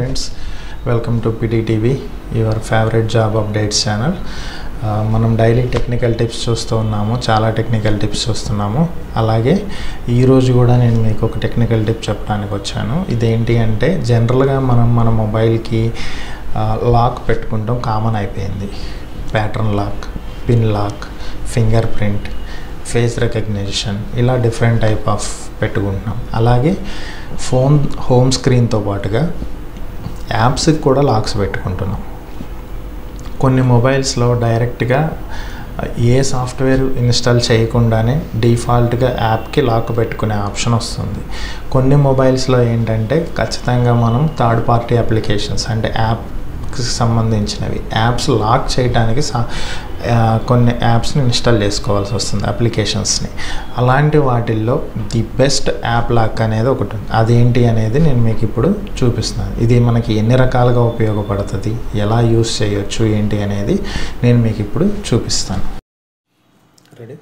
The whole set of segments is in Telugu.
friends welcome to PDTV your favourite job updates channel మనం డైలీ టెక్నికల్ టిప్స్ చూస్తూ ఉన్నాము చాలా టెక్నికల్ టిప్స్ చూస్తున్నాము అలాగే ఈరోజు కూడా నేను మీకు ఒక టెక్నికల్ టిప్ చెప్పడానికి వచ్చాను ఇదేంటి అంటే జనరల్గా మనం మన మొబైల్కి లాక్ పెట్టుకుంటాం కామన్ అయిపోయింది pattern lock pin lock fingerprint face recognition ఇలా డిఫరెంట్ టైప్ ఆఫ్ పెట్టుకుంటున్నాం అలాగే ఫోన్ హోమ్ స్క్రీన్తో పాటుగా యాప్స్కి కూడా లాక్స్ పెట్టుకుంటున్నాం కొన్ని మొబైల్స్లో డైరెక్ట్గా ఏ సాఫ్ట్వేర్ ఇన్స్టాల్ చేయకుండానే డిఫాల్ట్గా యాప్కి లాక్ పెట్టుకునే ఆప్షన్ వస్తుంది కొన్ని మొబైల్స్లో ఏంటంటే ఖచ్చితంగా మనం థర్డ్ పార్టీ అప్లికేషన్స్ అంటే యాప్కి సంబంధించినవి యాప్స్ లాక్ చేయడానికి సా కొన్ని యాప్స్ని ఇన్స్టాల్ చేసుకోవాల్సి వస్తుంది అప్లికేషన్స్ని అలాంటి వాటిల్లో ది బెస్ట్ యాప్ లాక్ అనేది ఒకటి ఉంది అదేంటి అనేది నేను మీకు ఇప్పుడు చూపిస్తున్నాను ఇది మనకి ఎన్ని రకాలుగా ఉపయోగపడుతుంది ఎలా యూస్ చేయొచ్చు ఏంటి అనేది నేను మీకు ఇప్పుడు చూపిస్తాను రెడీ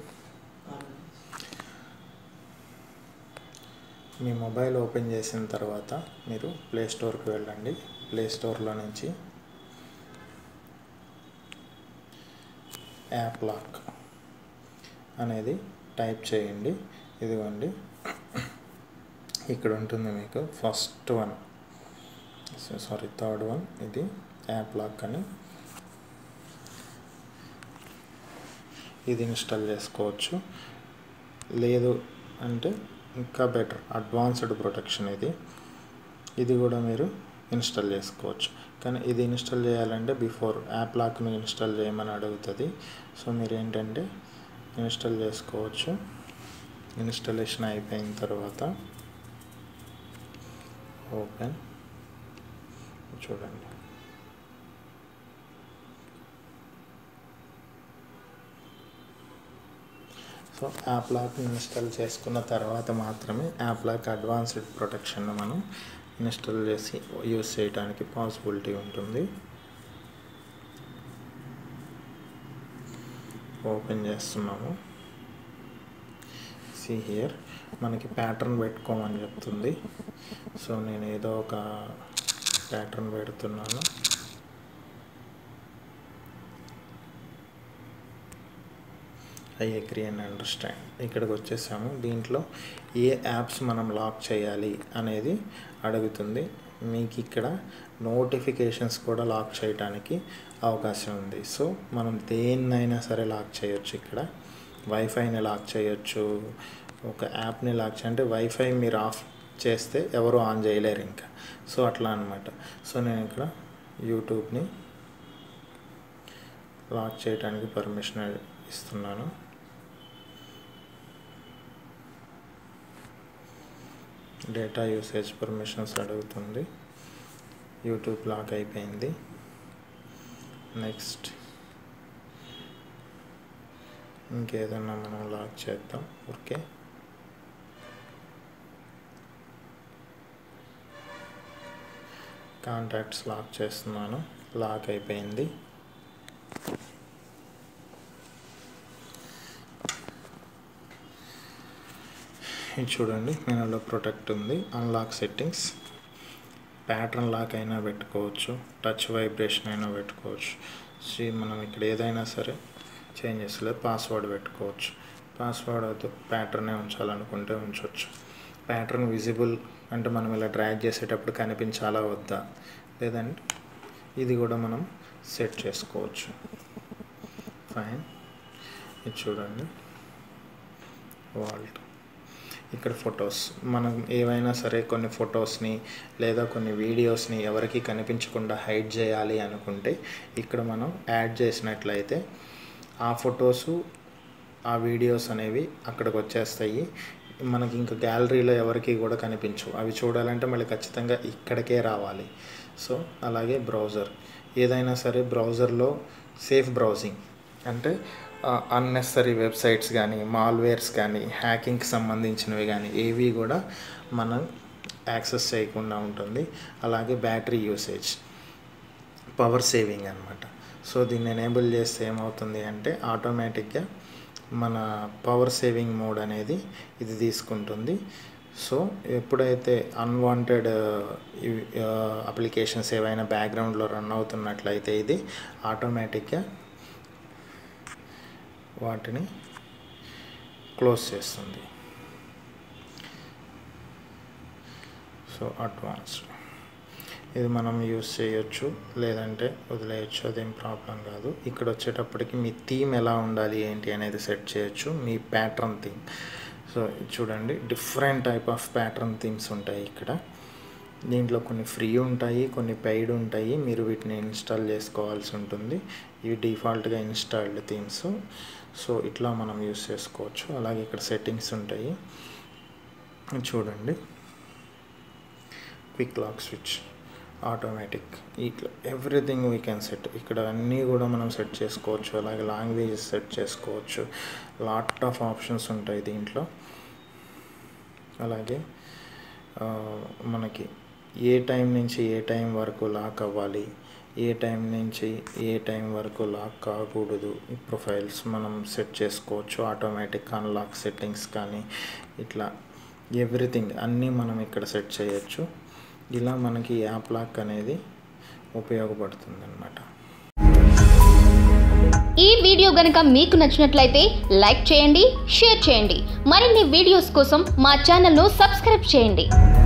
మీ మొబైల్ ఓపెన్ చేసిన తర్వాత మీరు ప్లే స్టోర్కి వెళ్ళండి ప్లే స్టోర్లో నుంచి యాప్ లాక్ అనేది టైప్ చేయండి ఇదిగోండి ఇక్కడ ఉంటుంది మీకు first one sorry third one ఇది యాప్ లాక్ అని ఇది ఇన్స్టాల్ చేసుకోవచ్చు లేదు అంటే ఇంకా బెటర్ అడ్వాన్స్డ్ ప్రొటెక్షన్ ఇది ఇది కూడా మీరు ఇన్స్టాల్ చేసుకోవచ్చు కానీ ఇది ఇన్స్టాల్ చేయాలంటే బిఫోర్ యాప్ లాక్ను ఇన్స్టాల్ చేయమని అడుగుతుంది సో మీరు ఏంటంటే ఇన్స్టాల్ చేసుకోవచ్చు ఇన్స్టాలేషన్ అయిపోయిన తర్వాత ఓపెన్ చూడండి సో యాప్ లాక్ ఇన్స్టాల్ చేసుకున్న తర్వాత మాత్రమే యాప్ లాక్ అడ్వాన్స్డ్ ప్రొటెక్షన్ మనం ఇన్స్టాల్ చేసి యూస్ చేయడానికి పాసిబిలిటీ ఉంటుంది ఓపెన్ చేస్తున్నాము సి హియర్ మనకి ప్యాటర్న్ పెట్టుకోమని చెప్తుంది సో నేను ఏదో ఒక ప్యాటర్న్ పెడుతున్నాను ఐ అగ్రీ అండ్ అండర్స్టాండ్ ఇక్కడికి వచ్చేసాము దీంట్లో ఏ యాప్స్ మనం లాక్ చేయాలి అనేది అడుగుతుంది మీకు ఇక్కడ నోటిఫికేషన్స్ కూడా లాక్ చేయడానికి అవకాశం ఉంది సో మనం దేన్నైనా సరే లాక్ చేయొచ్చు ఇక్కడ వైఫైని లాక్ చేయొచ్చు ఒక యాప్ని లాక్ చేయ అంటే వైఫై మీరు ఆఫ్ చేస్తే ఎవరు ఆన్ చేయలేరు ఇంకా సో అట్లా అనమాట సో నేను ఇక్కడ యూట్యూబ్ని లాక్ చేయడానికి పర్మిషన్ ఇస్తున్నాను డేటా యూసేజ్ పర్మిషన్స్ అడుగుతుంది యూట్యూబ్ లాక్ అయిపోయింది నెక్స్ట్ ఇంకేదన్నా మనం లాక్ చేద్దాం ఓకే కాంటాక్ట్స్ లాక్ చేస్తున్నాను లాక్ అయిపోయింది ఇది చూడండి మెనూలో ప్రొటెక్ట్ ఉంది అన్లాక్ సెట్టింగ్స్ ప్యాటర్న్ లాక్ అయినా పెట్టుకోవచ్చు టచ్ వైబ్రేషన్ అయినా పెట్టుకోవచ్చు సో మనం ఇక్కడ ఏదైనా సరే చేంజ్ చేస్తలేదు పాస్వర్డ్ పెట్టుకోవచ్చు పాస్వర్డ్ అయితే ప్యాటర్నే ఉంచాలనుకుంటే ఉంచవచ్చు ప్యాటర్న్ విజిబుల్ అంటే మనం ఇలా డ్రాగ్ చేసేటప్పుడు కనిపించాలా వద్దా లేదంటే ఇది కూడా మనం సెట్ చేసుకోవచ్చు ఫైన్ ఇది చూడండి వాల్ట్ ఇక్కడ ఫొటోస్ మనం ఏవైనా సరే కొన్ని ఫొటోస్ని లేదా కొన్ని వీడియోస్ని ఎవరికి కనిపించకుండా హైడ్ చేయాలి అనుకుంటే ఇక్కడ మనం యాడ్ చేసినట్లయితే ఆ ఫొటోసు ఆ వీడియోస్ అనేవి అక్కడికి వచ్చేస్తాయి మనకి ఇంకా గ్యాలరీలో ఎవరికి కూడా కనిపించవు అవి చూడాలంటే మళ్ళీ ఖచ్చితంగా ఇక్కడికే రావాలి సో అలాగే బ్రౌజర్ ఏదైనా సరే బ్రౌజర్లో సేఫ్ బ్రౌజింగ్ అంటే అన్నెసరీ వెబ్సైట్స్ కానీ మాల్వేర్స్ కానీ హ్యాకింగ్కి సంబంధించినవి కానీ ఏవి కూడా మనం యాక్సెస్ చేయకుండా ఉంటుంది అలాగే బ్యాటరీ యూసేజ్ పవర్ సేవింగ్ అనమాట సో దీన్ని ఎనేబుల్ చేస్తే ఏమవుతుంది అంటే ఆటోమేటిక్గా మన పవర్ సేవింగ్ మోడ్ అనేది ఇది తీసుకుంటుంది సో ఎప్పుడైతే అన్వాంటెడ్ అప్లికేషన్స్ ఏవైనా బ్యాక్గ్రౌండ్లో రన్ అవుతున్నట్లయితే ఇది ఆటోమేటిక్గా వాటిని క్లోజ్ చేస్తుంది సో అడ్వాన్స్డ్ ఇది మనం యూస్ చేయొచ్చు లేదంటే వదిలేయచ్చు అదేం ప్రాబ్లం కాదు ఇక్కడ వచ్చేటప్పటికి మీ థీమ్ ఎలా ఉండాలి ఏంటి అనేది సెట్ చేయొచ్చు మీ ప్యాటర్న్ థీమ్ సో చూడండి different type of pattern themes ఉంటాయి ఇక్కడ దీంట్లో కొన్ని ఫ్రీ ఉంటాయి కొన్ని పెయిడ్ ఉంటాయి మీరు వీటిని ఇన్స్టాల్ చేసుకోవాల్సి ఉంటుంది ఇవి డిఫాల్ట్గా ఇన్స్టాల్డ్ థీమ్స్ సో ఇట్లా మనం యూస్ చేసుకోవచ్చు అలాగే ఇక్కడ సెట్టింగ్స్ ఉంటాయి చూడండి క్విక్ లాక్ స్విచ్ ఆటోమేటిక్ ఇట్లా ఎవ్రీథింగ్ వీ కెన్ సెట్ ఇక్కడ అన్నీ కూడా మనం సెట్ చేసుకోవచ్చు అలాగే లాంగ్వేజెస్ సెట్ చేసుకోవచ్చు లాట్ ఆఫ్ ఆప్షన్స్ ఉంటాయి దీంట్లో అలాగే మనకి ఏ టైం నుంచి ఏ టైం వరకు లాక్ అవ్వాలి ఏ టైం నుంచి ఏ టైం వరకు లాక్ కాకూడదు ఈ ప్రొఫైల్స్ మనం సెట్ చేసుకోవచ్చు ఆటోమేటిక్ అన్లాక్ సెట్టింగ్స్ కానీ ఇట్లా ఎవ్రీథింగ్ అన్నీ మనం ఇక్కడ సెట్ చేయొచ్చు ఇలా మనకి యాప్ లాక్ అనేది ఉపయోగపడుతుంది అనమాట ఈ వీడియో గనుక మీకు నచ్చినట్లయితే లైక్ చేయండి షేర్ చేయండి మరిన్ని వీడియోస్ కోసం మా ఛానల్ను సబ్స్క్రైబ్ చేయండి